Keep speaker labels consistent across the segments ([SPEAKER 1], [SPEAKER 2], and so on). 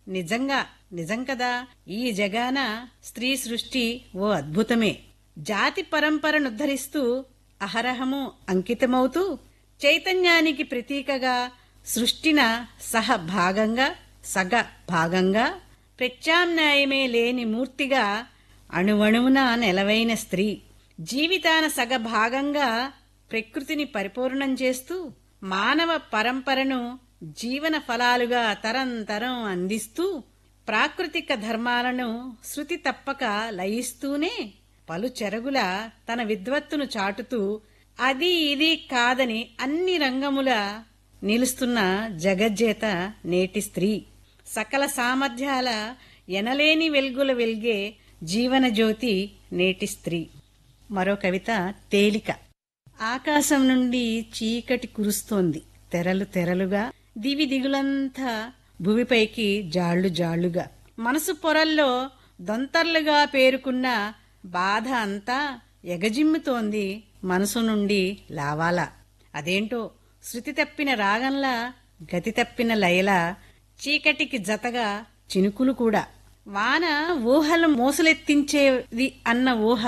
[SPEAKER 1] నిజంగా నిజం కదా ఈ జగాన స్త్రీ సృష్టి ఓ అద్భుతమే జాతి పరంపరనుద్ధరిస్తూ అహరహము అంకితమవుతూ చైతన్యానికి ప్రతీకగా సృష్టిన సహ భాగంగా సగ భాగంగా ప్రత్యామ్నాయమే లేని మూర్తిగా అణువణువున నెలవైన స్త్రీ జీవితాన సగ భాగంగా ప్రకృతిని పరిపూర్ణం చేస్తూ మానవ పరంపరను జీవన ఫలాలుగా తరంతరం అందిస్తూ ప్రాకృతిక ధర్మాలను శృతి తప్పక లయిస్తూనే పలు చెరగుల తన విద్వత్తును చాటుతూ అది ఇది కాదని అన్ని రంగముల నిలుస్తున్న జగజ్జేత నేటి స్త్రీ సకల సామర్థ్యాల ఎనలేని వెలుగుల వెలిగే జీవన జ్యోతి నేటి స్త్రీ మరో కవిత తేలిక ఆకాశం నుండి చీకటి కురుస్తోంది తెరలు తెరలుగా దివి దిగులంతా భూమిపైకి జాళ్లు జాళ్లుగా మనసు పొరల్లో దొంతర్లుగా పేరుకున్న బాధ అంతా ఎగజిమ్ముతోంది మనసు నుండి లావాలా అదేంటో శృతి తప్పిన రాగంలా గతి తప్పిన లయలా చీకటికి జతగా చినుకులు కూడా వాన ఊహలు మోసలెత్తించేది అన్న ఊహ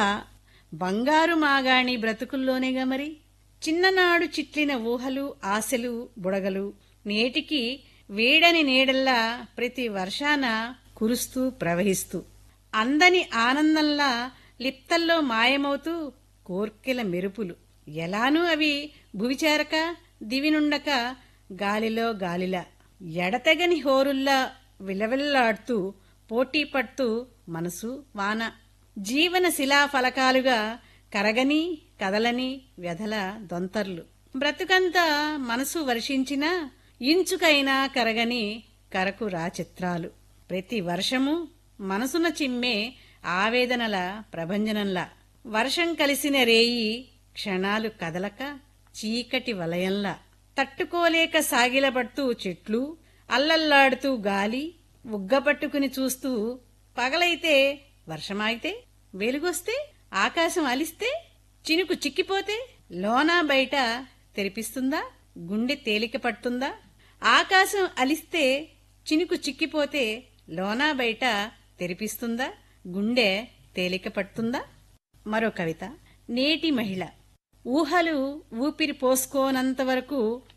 [SPEAKER 1] బంగారు మాగాణి బ్రతుకుల్లోనేగా మరి చిన్ననాడు చిట్లిన ఊహలు ఆశలు బుడగలు నేటికి వేడని నీడల్లా ప్రతి వర్షాన కురుస్తూ ప్రవహిస్తూ అందని ఆనందంలా లిప్తల్లో మాయమవుతూ కోర్కెల మెరుపులు ఎలానూ అవి భువిచేరక దివినుండక గాలిలో గాలిలా ఎడతెగని హోరుల్లా విలవిల్లాడుతూ పోటీ పడుతూ మనసు వాన జీవన శిలాఫలకాలుగా కరగని కదలని వ్యధల దొంతర్లు బ్రతుకంతా మనసు వర్షించినా ఇంచుకైనా కరగని కరకు రా చిత్రాలు ప్రతి వర్షము మనసున చిమ్మే ఆవేదనల ప్రభంజనంలా వర్షం కలిసిన రేయి క్షణాలు కదలక చీకటి వలయంలా తట్టుకోలేక సాగిలపడుతూ చెట్లు అల్లల్లాడుతూ గాలి ఉగ్గపట్టుకుని చూస్తూ పగలైతే వర్షమైతే వెలుగొస్తే ఆకాశం అలిస్తే చినుకు చిక్కిపోతే లోనా బయట తెరిపిస్తుందా గుండె తేలిక పడుతుందా ఆకాశం అలిస్తే చినుకు చిక్కిపోతే లోనా బయట తెరిపిస్తుందా గుండె తేలిక పడుతుందా మరో కవిత నేటి మహిళ ఊహలు ఊపిరి పోసుకోనంత వరకు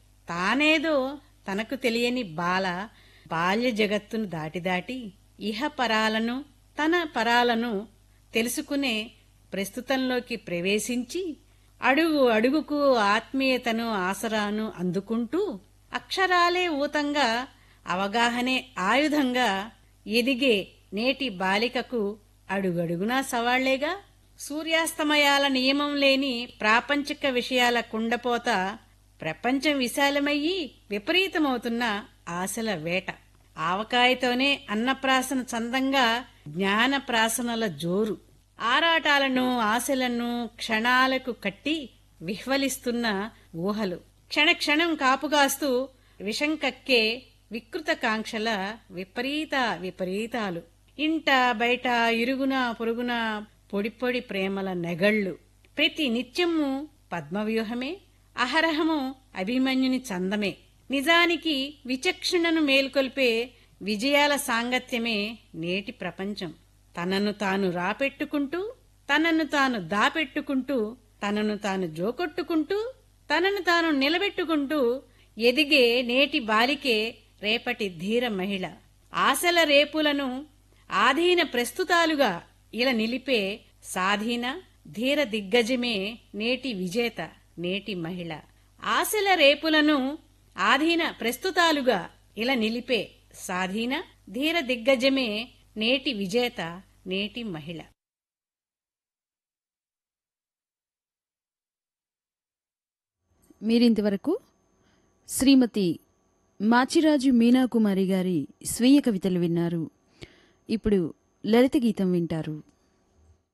[SPEAKER 1] తానేదో తనకు తెలియని బాల బాల్య జగత్తును దాటి దాటి ఇహ పరాలను తన పరాలను తెలుసుకునే ప్రస్తుతంలోకి ప్రవేశించి అడుగు అడుగుకు ఆత్మీయతను ఆసరాను అందుకుంటూ అక్షరాలే ఊతంగా అవగాహనే ఆయుధంగా ఎదిగే నేటి బాలికకు అడుగడుగునా సవాళ్లేగా సూర్యాస్తమయాల నియమం లేని ప్రాపంచిక విషయాల కుండపోత ప్రపంచం విశాలమయ్యి విపరీతమవుతున్న ఆశల వేట ఆవకాయతోనే అన్నప్రాసన చందంగా జ్ఞానప్రాసనల జోరు ఆరాటాలను ఆశలను క్షణాలకు కట్టి విహ్వలిస్తున్న ఊహలు క్షణక్షణం కాపుగాస్తూ విషం కక్కే వికృత కాంక్షల విపరీత విపరీతాలు ఇంట బయట ఇరుగున పొరుగున పొడి పొడి ప్రేమల నెగళ్ళు ప్రతి నిత్యము పద్మవ్యూహమే అహరహము అభిమన్యుని చందమే నిజానికి విచక్షణను మేల్కొల్పే విజయాల సాంగత్యమే నేటి ప్రపంచం తనను తాను రాపెట్టుకుంటూ తనను తాను దాపెట్టుకుంటూ తనను తాను జోకొట్టుకుంటూ తనను తాను నిలబెట్టుకుంటూ ఎదిగే నేటి బాలికే రేపటి ధీర మహిళ ఆశల రేపులను ఆధీన ప్రస్తుతాలుగా ఇలా నిలిపే సాధీన ధీర దిగ్గజమే నేటి విజేత నేటి మహిళ ఆశల రేపులను ఆధీన ప్రస్తుతాలుగా ఇలా నిలిపే సాధీన ధీర దిగ్గజమే నేటి విజేత నేటి మహిళ
[SPEAKER 2] మీరింతవరకు శ్రీమతి మాచిరాజు మీనాకుమారి గారి స్వీయ కవితలు విన్నారు ఇప్పుడు లలిత గీతం వింటారు